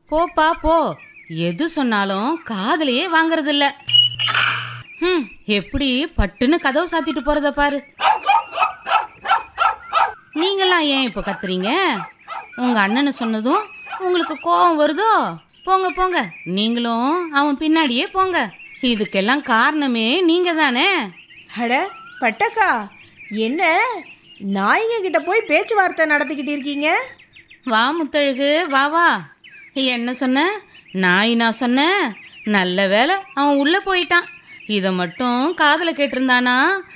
போப்பா போ எது சொன்னாலும் காதுலயே வாங்குறதில்ல ஹம் எப்படி பட்டுன்னு கதவு சாத்திட்டு போறத பாரு நீங்களாம் ஏன் இப்போ கத்துறீங்க உங்க அண்ணனை சொன்னதும் உங்களுக்கு கோபம் வருதோ போங்க போங்க நீங்களும் அவன் பின்னாடியே போங்க இதுக்கெல்லாம் காரணமே நீங்க தானே அட பட்டக்கா என்ன நாய்ங்க கிட்ட போய் பேச்சுவார்த்தை நடத்திக்கிட்டு இருக்கீங்க வா முத்தழகு வா வா என்ன சொன்ன நாய் நான் சொன்னேன் நல்ல வேலை அவன் உள்ள போயிட்டான் இதை மட்டும் காதுல கேட்டிருந்தானா